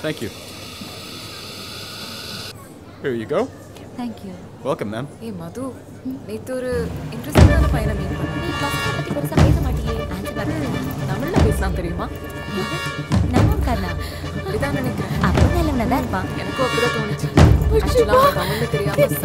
Thank you. Here you go. Thank you Welcome, ma'am. ஏய் மது நேத்து ஒரு இன்ட்ரெஸ்டிங்கான பையனை மீட் பண்ணேன் நீ பசங்களை பத்தி பெருசா பேச மாட்டியே ஆன்சர் வரல தமிழ்ல பேசலாம் தெரியுமா நம்ம கண்ணா அப்படிதான் நினைக்கிறேன் அப்போ நல்லவனா தான் இருப்பான் எனக்கும் அப்படிதான் தோணுச்சு ஆக்சுவலா தமிழ்ல தெரியாம